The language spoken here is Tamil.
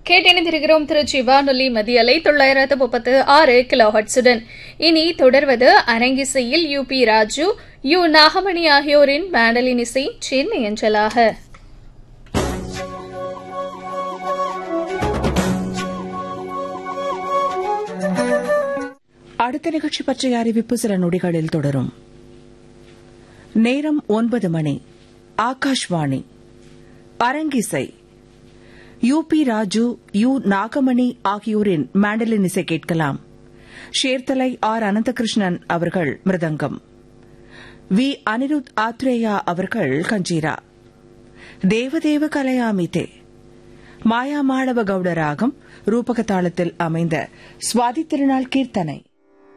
கேட்டிணைந்திருக்கிறோம் திருச்சி வானொலி மதியலை தொள்ளாயிரத்து முப்பத்து ஆறு கிலோஹட்ஸுடன் இனி தொடர்வது அரங்கிசையில் U P Raju U Nagamani ஆகியோரின் மேண்டலின் இசை சென்னை அஞ்சலாக அடுத்த நிகழ்ச்சி பற்றிய அறிவிப்பு சில நொடிகளில் தொடரும் நேரம் ஒன்பது மணி ஆகாஷ்வாணி அரங்கிசை U P Raju U Nagamani ஆகியோரின் மேண்டலின் இசை கேட்கலாம் ஷேர்தலை ஆர் அனந்தகிருஷ்ணன் அவர்கள் மிருதங்கம் வி அனிருத் ஆத்ரேயா அவர்கள் கஞ்சீரா தேவதேவ கலையாமிதே மாயா மாளவ கவுட ராகம் ரூபக தாளத்தில் அமைந்த சுவாதி திருநாள் கீர்த்தனை